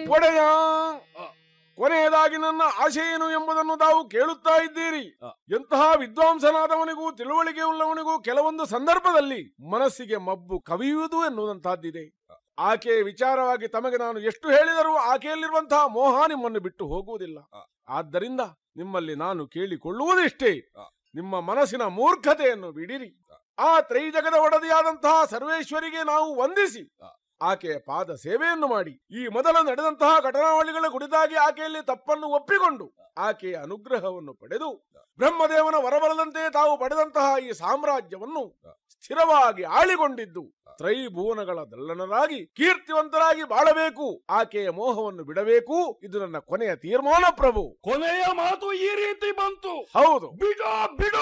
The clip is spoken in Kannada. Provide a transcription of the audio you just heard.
ಒಡೆಯ ಆ. ಕೊನೆಯದಾಗಿ ನನ್ನ ಆಶೆ ಏನು ಎಂಬುದನ್ನು ತಾವು ಕೇಳುತ್ತಾ ಇದ್ದೀರಿ ಆ. ಎಂತಹ ವಿದ್ವಾಂಸನಾದವನಿಗೂ ತಿಳುವಳಿಕೆ ಉಳ್ಳವನಿಗೂ ಕೆಲವೊಂದು ಸಂದರ್ಭದಲ್ಲಿ ಮನಸ್ಸಿಗೆ ಮಬ್ಬು ಕವಿಯುವುದು ಎನ್ನುವಂತಹದ್ದಿದೆ ಆಕೆಯ ವಿಚಾರವಾಗಿ ತಮಗೆ ನಾನು ಎಷ್ಟು ಹೇಳಿದರೂ ಆಕೆಯಲ್ಲಿರುವಂತಹ ಮೋಹ ನಿಮ್ಮನ್ನು ಬಿಟ್ಟು ಹೋಗುವುದಿಲ್ಲ ಆ. ಆದ್ದರಿಂದ ನಿಮ್ಮಲ್ಲಿ ನಾನು ಕೇಳಿಕೊಳ್ಳುವುದಿಷ್ಟೇ ಆ. ನಿಮ್ಮ ಮನಸ್ಸಿನ ಮೂರ್ಖತೆಯನ್ನು ಬಿಡಿರಿ ಆ ತ್ರೈಜಗದ ಒಡದಿಯಾದಂತಹ ಸರ್ವೇಶ್ವರಿಗೆ ನಾವು ವಂದಿಸಿ ಆ. ಆಕೆಯ ಪಾದ ಸೇವೆಯನ್ನು ಮಾಡಿ ಈ ಮೊದಲು ನಡೆದಂತಹ ಘಟನಾವಳಿಗಳ ಕುರಿತಾಗಿ ಆಕೆಯಲ್ಲಿ ತಪ್ಪನ್ನು ಒಪ್ಪಿಕೊಂಡು ಆಕೆಯ ಅನುಗ್ರಹವನ್ನು ಪಡೆದು ಬ್ರಹ್ಮದೇವನ ವರಬಲದಂತೆ ತಾವು ಪಡೆದಂತಹ ಈ ಸಾಮ್ರಾಜ್ಯವನ್ನು ಸ್ಥಿರವಾಗಿ ಆಳಿಕೊಂಡಿದ್ದು ತ್ರೈಭುವನಗಳ ದಲ್ಲನರಾಗಿ ಕೀರ್ತಿವಂತರಾಗಿ ಬಾಳಬೇಕು ಆಕೆಯ ಮೋಹವನ್ನು ಬಿಡಬೇಕು ಇದು ನನ್ನ ಕೊನೆಯ ತೀರ್ಮಾನ ಪ್ರಭು ಕೊನೆಯ ಮಾತು ಈ ರೀತಿ ಬಂತು ಹೌದು ಬಿಡು ಬಿಡು